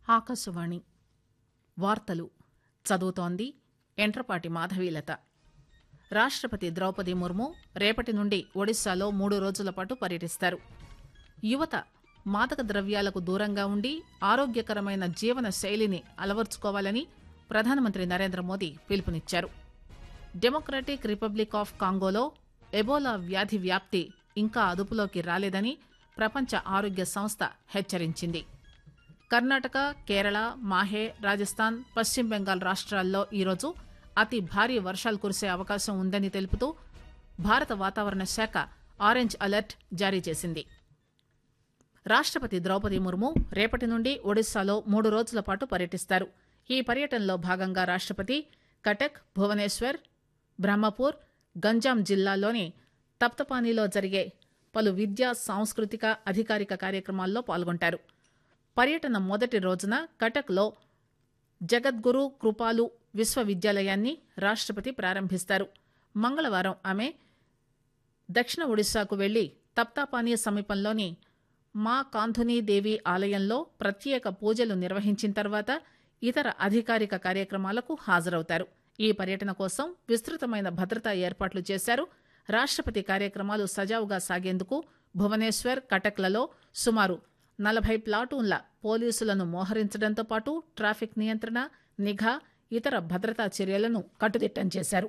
ఆకాశవాణి వార్తలు చదువుతోంది ఎంట్రపాటి మాధవీలత రాష్టపతి ద్రౌపది ముర్ము రేపటి నుండి ఒడిశాలో మూడు రోజుల పాటు పర్యటిస్తారు యువత మాదక ద్రవ్యాలకు దూరంగా ఉండి ఆరోగ్యకరమైన జీవన శైలిని అలవర్చుకోవాలని ప్రధానమంత్రి నరేంద్ర మోదీ పిలుపునిచ్చారు డెమోక్రటిక్ రిపబ్లిక్ ఆఫ్ కాంగోలో ఎబోలా వ్యాధి వ్యాప్తి ఇంకా అదుపులోకి రాలేదని ప్రపంచ ఆరోగ్య సంస్థ హెచ్చరించింది కర్ణాటక కేరళ మాహే రాజస్థాన్ పశ్చిమ బెంగాల్ రాష్ట్రాల్లో ఈరోజు అతి భారీ వర్షాలు కురిసే అవకాశం ఉందని తెలుపుతూ భారత వాతావరణ శాఖ ఆరెంజ్ అలర్ట్ జారీ చేసింది రాష్టపతి ద్రౌపది ముర్ము రేపటి నుండి ఒడిశాలో మూడు రోజుల పాటు పర్యటిస్తారు ఈ పర్యటనలో భాగంగా రాష్టపతి కటక్ భువనేశ్వర్ బ్రహ్మపూర్ గంజాం జిల్లాల్లోని తప్తపానీలో జరిగే పలు విద్యా సాంస్కృతిక అధికారిక కార్యక్రమాల్లో పాల్గొంటారు పర్యటన మొదటి రోజున కటక్లో జగద్గురు కృపాలు విశ్వవిద్యాలయాన్ని రాష్టపతి ప్రారంభిస్తారు మంగళవారం ఆమె దక్షిణ ఒడిశాకు వెళ్లి తప్తాపానీ సమీపంలోని మా కాంధునీ దేవి ఆలయంలో ప్రత్యేక పూజలు నిర్వహించిన తర్వాత ఇతర అధికారిక కార్యక్రమాలకు హాజరవుతారు ఈ పర్యటన కోసం విస్తృతమైన భద్రతా ఏర్పాట్లు చేశారు రాష్టపతి కార్యక్రమాలు సజావుగా సాగేందుకు భువనేశ్వర్ కటక్లలో సుమారు నలభై ప్లాటూన్ల పోలీసులను మోహరించడంతో పాటు ట్రాఫిక్ నియంత్రణ నిఘా ఇతర భద్రతా చర్యలను కట్టుదిట్టం చేశారు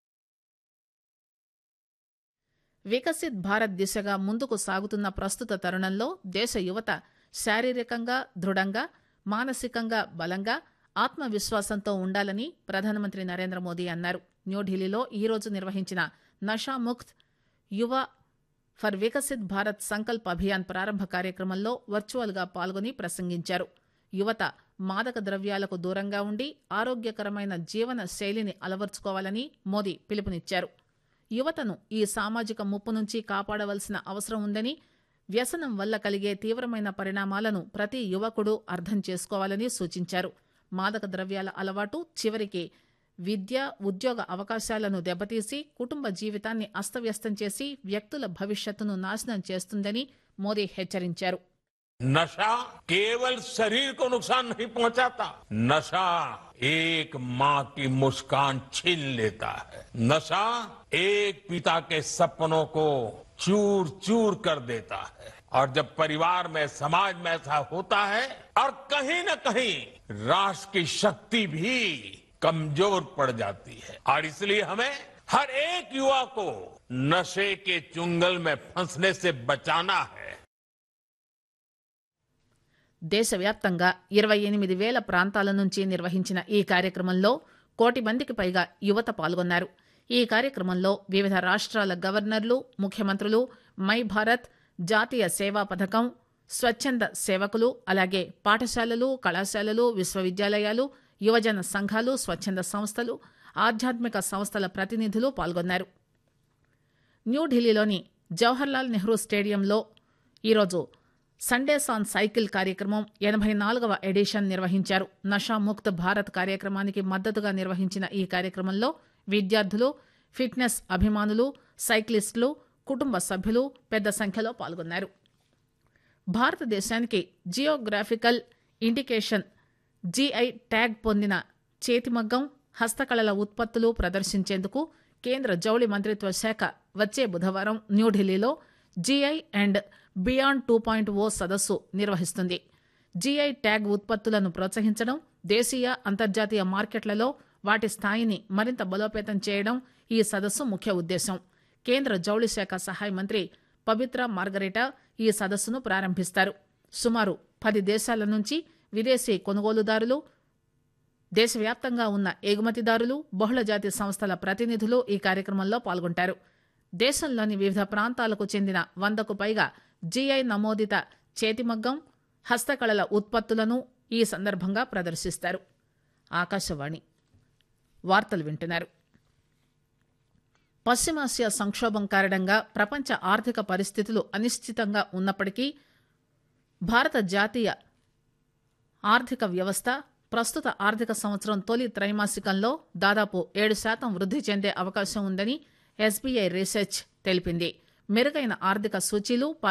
వికసిత్ భారత్ దిశగా ముందుకు సాగుతున్న ప్రస్తుత తరుణంలో దేశ యువత శారీరకంగా దృఢంగా మానసికంగా బలంగా ఆత్మవిశ్వాసంతో ఉండాలని ప్రధానమంత్రి నరేంద్ర మోదీ అన్నారు న్యూఢిల్లీలో ఈరోజు నిర్వహించిన నషాముక్త్ యువ ఫర్ వికసిత్ భారత్ సంకల్ప్ అభియాన్ ప్రారంభ కార్యక్రమంలో వర్చువల్ గా పాల్గొని ప్రసంగించారు యువత మాదక ద్రవ్యాలకు దూరంగా ఉండి ఆరోగ్యకరమైన జీవన శైలిని అలవర్చుకోవాలని మోదీ పిలుపునిచ్చారు యువతను ఈ సామాజిక ముప్పు నుంచి కాపాడవలసిన అవసరం ఉందని వ్యసనం వల్ల కలిగే తీవ్రమైన పరిణామాలను ప్రతి యువకుడు అర్థం చేసుకోవాలని సూచించారు మాదక ద్రవ్యాల అలవాటు చివరికి విద్య ఉద్యోగ అవకాశాలను దెబ్బతీసి కుటుంబ జీవితాన్ని అస్తవ్యస్తం చేసి వ్యక్తుల భవిష్యత్తును నాశనం చేస్తుందని మోదీ హెచ్చరించారు नशा केवल शरीर को नुकसान नहीं पहुंचाता नशा एक माँ की मुस्कान छीन लेता है नशा एक पिता के सपनों को चूर चूर कर देता है और जब परिवार में समाज में ऐसा होता है और कहीं न कहीं राष्ट्र की शक्ति भी कमजोर पड़ जाती है और इसलिए हमें हर एक युवा को नशे के चुंगल में फंसने से बचाना है దేశవ్యాప్తంగా ఇరవై ఎనిమిది వేల ప్రాంతాల నుంచి నిర్వహించిన ఈ కార్యక్రమంలో కోటి మందికి పైగా యువత పాల్గొన్నారు ఈ కార్యక్రమంలో వివిధ రాష్ట్రాల గవర్నర్లు ముఖ్యమంత్రులు మై భారత్ జాతీయ సేవా పథకం స్వచ్ఛంద సేవకులు అలాగే పాఠశాలలు కళాశాలలు విశ్వవిద్యాలయాలు యువజన సంఘాలు స్వచ్ఛంద సంస్థలు ఆధ్యాత్మిక సంస్థల ప్రతినిధులు పాల్గొన్నారు న్యూఢిల్లీలోని జవహర్లాల్ నెహ్రూ స్టేడియంలో ఈరోజు సండేస్ ఆన్ సైకిల్ కార్యక్రమం ఎనభై నాలుగవ ఎడిషన్ నిర్వహించారు నషాముక్త్ భారత్ కార్యక్రమానికి మద్దతుగా నిర్వహించిన ఈ కార్యక్రమంలో విద్యార్థులు ఫిట్నెస్ అభిమానులు సైక్లిస్టులు కుటుంబ సభ్యులు పెద్ద సంఖ్యలో పాల్గొన్నారు భారతదేశానికి జియోగ్రాఫికల్ ఇండికేషన్ జీఐ ట్యాగ్ పొందిన చేతిమగ్గం హస్తకళల ఉత్పత్తులు ప్రదర్శించేందుకు కేంద్ర జౌళి మంత్రిత్వ శాఖ వచ్చే బుధవారం న్యూఢిల్లీలో GI and beyond two point O సదస్సు నిర్వహిస్తుంది జీఐ ట్యాగ్ ఉత్పత్తులను ప్రోత్సహించడం దేశీయ అంతర్జాతీయ మార్కెట్లలో వాటి స్థాయిని మరింత బలోపేతం చేయడం ఈ సదస్సు ముఖ్య ఉద్దేశం కేంద్ర జౌళి శాఖ సహాయ మంత్రి పవిత్ర మార్గరేటా ఈ సదస్సును ప్రారంభిస్తారు సుమారు పది దేశాల నుంచి విదేశీ కొనుగోలుదారులు దేశవ్యాప్తంగా ఉన్న ఎగుమతిదారులు బహుళజాతి సంస్థల ప్రతినిధులు ఈ కార్యక్రమంలో పాల్గొంటారు దేశంలోని వివిధ ప్రాంతాలకు చెందిన వందకు పైగా జీఐ నమోదిత చేతిమగ్గం హస్తకళల ఉత్పత్తులను ఈ సందర్భంగా ప్రదర్శిస్తారు ఆకాశవాణి వార్తలు వింటున్నారు పశ్చిమాసియా సంక్షోభం కారణంగా ప్రపంచ ఆర్థిక పరిస్థితులు అనిశ్చితంగా ఉన్నప్పటికీ భారత జాతీయ ఆర్థిక వ్యవస్థ ప్రస్తుత ఆర్థిక సంవత్సరం తొలి త్రైమాసికంలో దాదాపు ఏడు శాతం వృద్ధి చెందే అవకాశం ఉందని ఎస్బీఐ రీసెర్చ్ తెలిపింది మెరుగైన ఆర్థిక సూచీలు